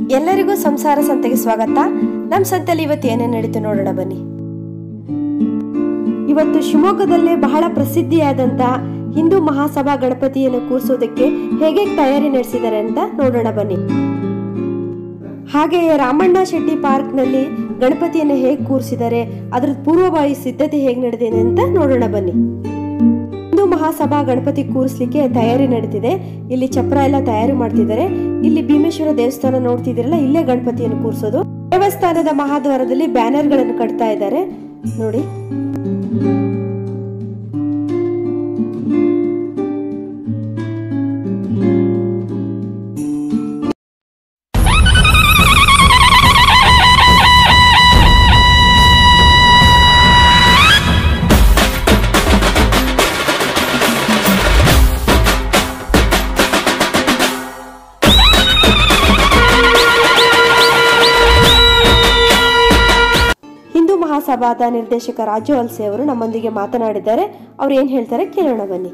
ಎಲ್ಲರಿಗೂ ಸಂಸಾರ ಸಂತೆಗೆ ಸ್ವಾಗತ ನಮ್ಮ ಸಂತೆಯಲ್ಲಿ ಇವತ್ತು ಏನೇನು ನಡೀತು ನೋಡೋಣ ಬನ್ನಿ ಇವತ್ತು ಶಿವಮೊಗ್ಗದಲ್ಲೇ ಬಹಳ ಪ್ರಸಿದ್ಧಿಯಾದಂತ ಹಿಂದೂ ಮಹಾಸಭಾ ಗಣಪತಿಯನ್ನು ಕೂರಿಸೋದಕ್ಕೆ ಹೇಗೆ ತಯಾರಿ ನಡೆಸಿದ್ದಾರೆ ಅಂತ ನೋಡೋಣ ಬನ್ನಿ ಹಾಗೆಯೇ ರಾಮಣ್ಣ ಶೆಟ್ಟಿ ಪಾರ್ಕ್ನಲ್ಲಿ ಗಣಪತಿಯನ್ನು ಹೇಗೆ ಕೂರಿಸಿದ್ದಾರೆ ಅದರ ಪೂರ್ವಭಾವಿ ಸಿದ್ಧತೆ ಹೇಗೆ ನಡೆದಿದೆ ಅಂತ ನೋಡೋಣ ಬನ್ನಿ ಹಿಂದೂ ಮಹಾಸಭಾ ಗಣಪತಿ ಕೂರಿಸ್ಲಿಕ್ಕೆ ತಯಾರಿ ನಡೀತಿದೆ ಇಲ್ಲಿ ಚಪ್ರ ಎಲ್ಲ ತಯಾರಿ ಮಾಡ್ತಿದ್ದಾರೆ ಇಲ್ಲಿ ಭೀಮೇಶ್ವರ ದೇವಸ್ಥಾನ ನೋಡ್ತಿದ್ದೀರಲ್ಲ ಇಲ್ಲೇ ಗಣಪತಿಯನ್ನು ಕೂರಿಸೋದು ದೇವಸ್ಥಾನದ ಮಹಾದ್ವಾರದಲ್ಲಿ ಬ್ಯಾನರ್ ಗಳನ್ನು ಕಟ್ತಾ ಇದ್ದಾರೆ ನೋಡಿ ಹಿಂದೂ ಮಹಾಸಭಾದ ನಿರ್ದೇಶಕ ರಾಜು ಅಲ್ಸೆ ಅವರು ನಮ್ಮೊಂದಿಗೆ ಮಾತನಾಡಿದ್ದಾರೆ ಅವ್ರು ಏನ್ ಹೇಳ್ತಾರೆ ಕೇಳೋಣ ಬನ್ನಿ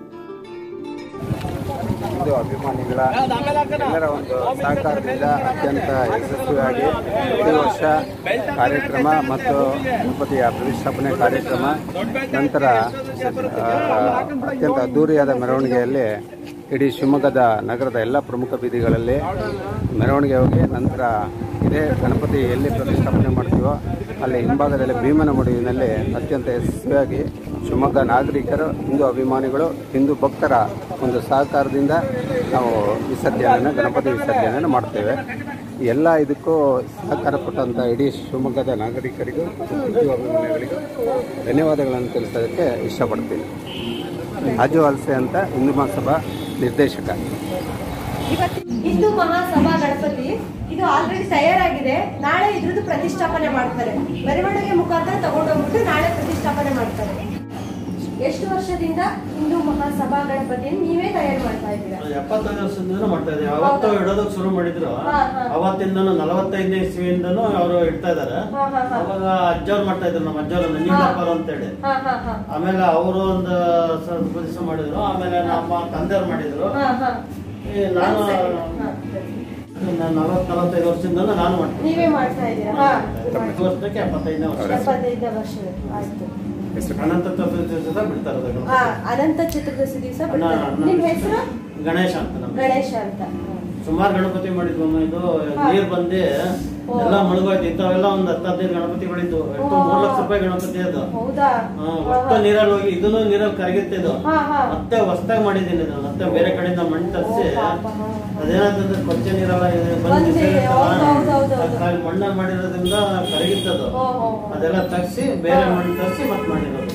ಹಿಂದೂ ಅಭಿಮಾನಿಗಳ ಎಲ್ಲರ ಒಂದು ಸಹಕಾರದಿಂದ ಅತ್ಯಂತ ಯಶಸ್ವಿಯಾಗಿ ಪ್ರತಿ ವರ್ಷ ಕಾರ್ಯಕ್ರಮ ಮತ್ತು ಗಣಪತಿಯ ಪ್ರತಿಷ್ಠಾಪನೆ ಕಾರ್ಯಕ್ರಮ ನಂತರ ಆ, ಅತ್ಯಂತ ಅದ್ದೂರಿಯಾದ ಮೆರವಣಿಗೆಯಲ್ಲಿ ಇಡೀ ಶಿವಮೊಗ್ಗದ ನಗರದ ಎಲ್ಲ ಪ್ರಮುಖ ಬೀದಿಗಳಲ್ಲಿ ಮೆರವಣಿಗೆ ಹೋಗಿ ನಂತರ ಇದೇ ಗಣಪತಿ ಎಲ್ಲಿ ಪ್ರತಿಷ್ಠಾಪನೆ ಮಾಡ್ತೀವೋ ಅಲ್ಲಿ ಹಿಂಭಾಗದಲ್ಲಿ ಭೀಮನ ಮಡುವಿನಲ್ಲಿ ಅತ್ಯಂತ ಯಶಸ್ವಿಯಾಗಿ ಶಿವಮೊಗ್ಗ ನಾಗರಿಕರು ಹಿಂದೂ ಅಭಿಮಾನಿಗಳು ಹಿಂದೂ ಭಕ್ತರ ಒಂದು ಸಹಕಾರದಿಂದ ನಾವು ವಿಸರ್ಜನೆಯನ್ನು ಗಣಪತಿ ವಿಸರ್ಜನೆಯನ್ನು ಮಾಡ್ತೇವೆ ಎಲ್ಲ ಇದಕ್ಕೂ ಸಹಕಾರ ಕೊಟ್ಟಂಥ ಇಡೀ ಶಿವಮೊಗ್ಗದ ನಾಗರಿಕರಿಗೂ ಮತ್ತು ಹಿಂದೂ ಅಭಿಮಾನಿಗಳಿಗೂ ಧನ್ಯವಾದಗಳನ್ನು ತಿಳಿಸೋದಕ್ಕೆ ಇಷ್ಟಪಡ್ತೀನಿ ರಾಜು ಅಲ್ಸೆ ಅಂತ ಹಿಂದೂ ಮಹಾಸಭಾ ನಿರ್ದೇಶಕ ಹಿಂದೂ ಮಹಾಸಭಾ ಗಣಪತಿ ಇದು ಆಲ್ರೆಡಿ ತಯಾರಾಗಿದೆ ನಾಳೆ ಇದ್ರದ್ದು ಪ್ರತಿಷ್ಠಾಪನೆ ಮಾಡ್ತಾರೆ ಮೆರವಣಿಗೆ ಮುಖಾಂತರ ತಗೊಂಡೋಗ್ಬಿಟ್ಟು ನಾಳೆ ಪ್ರತಿಷ್ಠಾಪನೆ ಮಾಡ್ತಾರೆ ಎಷ್ಟು ವರ್ಷದಿಂದ ಹಿಂದೂ ಮಹಾಸಭಾ ಗಣಪತಿಯನ್ನು ನೀವೇ ತಯಾರು ಮಾಡ್ತಾ ಇದ್ದೀರಾ ಎಪ್ಪತ್ತೈದು ವರ್ಷದಿಂದ ಮಾಡ್ತಾ ಇದ್ದೀವಿ ಅವತ್ತು ಇಡೋದಕ್ಕೆ ಶುರು ಮಾಡಿದ್ರು ಹಾ, ಹಾ. ಅವತ್ತಿಂದನು ನಲವತ್ತೈದನೇ ಇಸ್ವಿಯಿಂದನು ಅವರು ಇಡ್ತಾ ಇದಾರೆ ಹಾ, ಹಾ, ಹಾ. ಅವಾಗ ಅಜ್ಜವ್ರು ಮಾಡ್ತಾ ಇದ್ರು ನಮ್ಮ ಅಜ್ಜವ್ರು ನಂಜುಂಡಪ್ಪರು ಅಂತೇಳಿ ಹಾ ಹಾ ಹಾ ಆಮೇಲೆ ಅವರು ಒಂದು ಸ್ವಲ್ಪ ದಿವಸ ಮಾಡಿದ್ರು ಆಮೇಲೆ ನಮ್ಮ ತಂದೆಯವ್ರು ಮಾಡಿದ್ರು ಹಾ ಹಾ ಈ ನಾನು ಹಾ. ನಾನು ನಲವತ್ ನಲವತ್ತೈದು ವರ್ಷದಿಂದ ನಾನು ಮಾಡ್ತೀನಿ ನೀವೇ ಮಾಡ್ತಾ ಇದ್ದೀರಾ ಹಾ ಈ ವರ್ಷಕ್ಕೆ ಎಪ್ಪತ್ತೈದನೇ ವರ್ಷ ಎಪ್ಪತ್ತೈದನೇ ವರ್ಷ ಆಯ್ತು ಅನಂತ ಚತುರ್ಥಿ ದಿವಸ ಬಿಡ್ತಾರೆ ಅದನ್ನ. ಹಾ ಅನಂತ ಚತುರ್ದಶಿ ದಿವಸ ಅಣ್ಣ, ಅಣ್ಣ. ನಿಮ್ ಹೆಸರು ಗಣೇಶ ಅಂತ ನಮ್ಮ ಗಣೇಶ ಅಂತ ಸುಮಾರು ಗಣಪತಿ ಮಾಡಿದ್ವು ಅಮ್ಮ ಇದು ನೀರ್ ಬಂದಿ ಎಲ್ಲ ಮುಳುಗೋಯ್ತು ಇಂಥವೆಲ್ಲ ಒಂದ್ ಹತ್ತು ಹದಿನೈದು ಗಣಪತಿಗಳಿದ್ವು ಎಷ್ಟು ಮೂರ್ ಲಕ್ಷ ರೂಪಾಯಿ ಗಣಪತಿ ಅದು ಹೌದಾ ಹಾ, ಒಟ್ಟು ನೀರಲ್ಲಿ ಹೋಗಿ ಇದನ್ನು ನೀರಲ್ಲಿ ಕರಗಿತ್ತು ಇದು ಹಾ ಹಾ ಮತ್ತೆ ಹೊಸ್ದಾಗಿ ಮಾಡಿದ್ದೀನಿ ಇದು ಮತ್ತೆ ಬೇರೆ ಕಡೆಯಿಂದ ಮಣ್ಣು ತರಿಸಿ ಓ, ಪಾಪ, ಹಾ, ಹಾ. ಅದೇನಾದ್ರೆ ಕೊಚ್ಚೆ ನೀರೆಲ್ಲ ಇದೆ, ಬಂದು ಬಂದಿದೆ, ಸೇರಿರ್ತಲ್ಲ, ಹೌದು, ಹೌದು, ಹೌದು, ಹೌದು. ಆ ಕಾಲ್ ಮಣ್ಣಲ್ಲಿ ಮಾಡಿರೋದ್ರಿಂದ ಕರಗಿತ್ತದು ಓ, ಓ, ಓ. ಅದೆಲ್ಲ ತರಿಸಿ ಬೇರೆ ಮಣ್ಣು ತರಿಸಿ ಮತ್ತೆ ಮಾಡಿರೋದು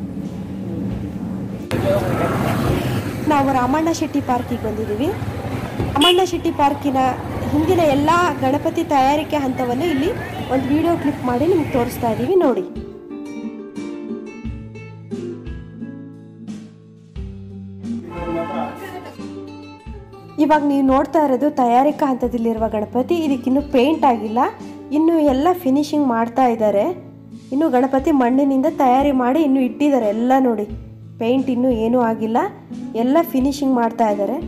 ನಾವು ರಾಮಣ್ಣ ಶೆಟ್ಟಿ ಪಾರ್ಕಿಗೆ ಬಂದಿದ್ದೀವಿ ರಾಮಣ್ಣ ಶೆಟ್ಟಿ ಪಾರ್ಕಿನ ಹಿಂದಿನ ಎಲ್ಲ ಗಣಪತಿ ತಯಾರಿಕೆ ಹಂತವನ್ನು ಇಲ್ಲಿ ಒಂದು ವಿಡಿಯೋ ಕ್ಲಿಪ್ ಮಾಡಿ ನಿಮ್ಗೆ ತೋರಿಸ್ತಾ ಇದ್ದೀವಿ ನೋಡಿ ಇವಾಗ ನೀವು ನೋಡ್ತಾ ಇರೋದು ತಯಾರಿಕಾ ಹಂತದಲ್ಲಿರುವ ಗಣಪತಿ ಇದಕ್ಕಿನ್ನೂ ಪೇಂಟ್ ಆಗಿಲ್ಲ ಇನ್ನು ಎಲ್ಲ ಫಿನಿಶಿಂಗ್ ಮಾಡ್ತಾ ಇದ್ದಾರೆ ಇನ್ನು ಗಣಪತಿ ಮಣ್ಣಿನಿಂದ ತಯಾರಿ ಮಾಡಿ ಇನ್ನು ಇಟ್ಟಿದ್ದಾರೆ ಎಲ್ಲ ನೋಡಿ ಪೇಂಟ್ ಇನ್ನೂ ಏನೂ ಆಗಿಲ್ಲ ಎಲ್ಲ ಫಿನಿಶಿಂಗ್ ಮಾಡ್ತಾ ಇದ್ದಾರೆ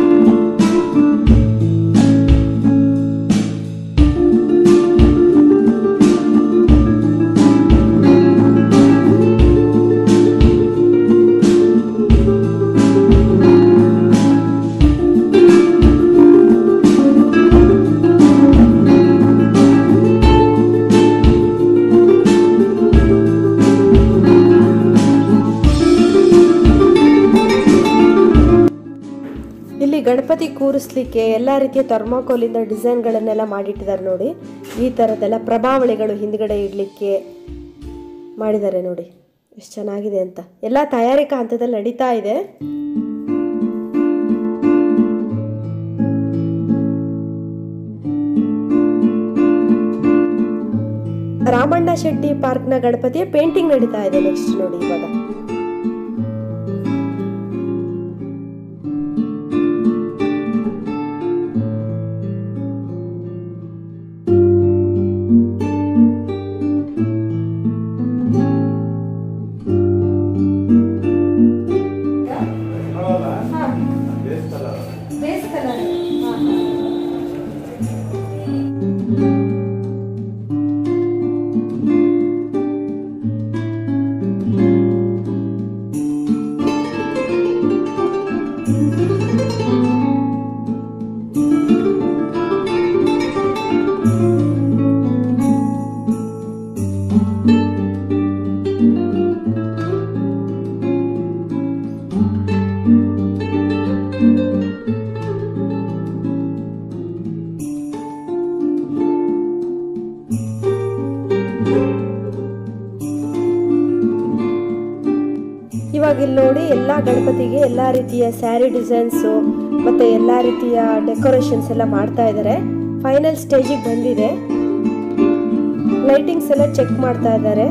ಇಲ್ಲಿ ಗಣಪತಿ ಕೂರಿಸ್ಲಿಕ್ಕೆ ಎಲ್ಲ ರೀತಿಯ ಥರ್ಮಾಕೋಲಿಂದ ಡಿಸೈನ್ಗಳನ್ನೆಲ್ಲ ಮಾಡಿಟ್ಟಿದ್ದಾರೆ ನೋಡಿ ಈ ಥರದ್ದೆಲ್ಲ ಪ್ರಭಾವಳಿಗಳು ಹಿಂದ್ಗಡೆ ಇಡಲಿಕ್ಕೆ ಮಾಡಿದ್ದಾರೆ ನೋಡಿ ಎಷ್ಟು ಚೆನ್ನಾಗಿದೆ ಅಂತ ಎಲ್ಲ ತಯಾರಿಕಾ ಹಂತದಲ್ಲಿ ನಡೀತಾ ಇದೆ ರಾಮಣ್ಣ ಶೆಟ್ಟಿ ಪಾರ್ಕ್ನ ಗಣಪತಿಯ ಪೇಂಟಿಂಗ್ ನಡೀತಾ ಇದೆ ನೆಕ್ಸ್ಟ್ ನೋಡಿ ಇವಾಗ ಬೇಸ್ ಕಲರ್ ಗಣಪತಿಗೆ ಎಲ್ಲ ರೀತಿಯ ಸ್ಯಾರಿ ಡಿಸೈನ್ಸು ಮತ್ತು ಎಲ್ಲ ರೀತಿಯ ಡೆಕೋರೇಷನ್ಸ್ ಎಲ್ಲ ಮಾಡ್ತಾ ಇದ್ದಾರೆ ಫೈನಲ್ ಸ್ಟೇಜಿಗೆ ಬಂದಿದೆ ಲೈಟಿಂಗ್ಸ್ ಎಲ್ಲ ಚೆಕ್ ಮಾಡ್ತಾ ಇದ್ದಾರೆ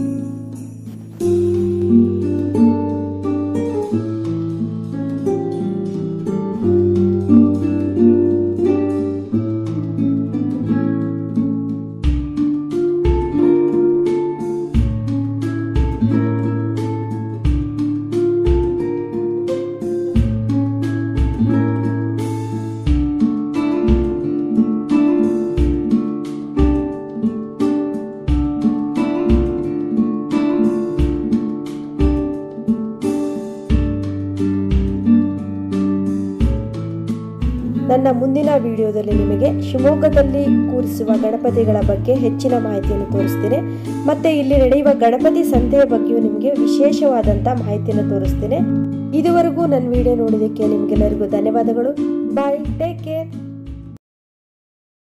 ನನ್ನ ಮುಂದಿನ ವಿಡಿಯೋದಲ್ಲಿ ನಿಮಗೆ ಶಿವಮೊಗ್ಗದಲ್ಲಿ ಕೂರಿಸುವ ಗಣಪತಿಗಳ ಬಗ್ಗೆ ಹೆಚ್ಚಿನ ಮಾಹಿತಿಯನ್ನು ತೋರಿಸ್ತೀನಿ ಮತ್ತೆ ಇಲ್ಲಿ ನಡೆಯುವ ಗಣಪತಿ ಸಂತೆಯ ಬಗ್ಗೆಯೂ ನಿಮಗೆ ವಿಶೇಷವಾದಂಥ ಮಾಹಿತಿಯನ್ನು ತೋರಿಸ್ತೀನಿ ಇದುವರೆಗೂ ನನ್ನ ವಿಡಿಯೋ ನೋಡೋದಕ್ಕೆ ನಿಮಗೆಲ್ಲರಿಗೂ ಧನ್ಯವಾದಗಳು ಬಾಯ್ ಟೇಕ್ ಕೇರ್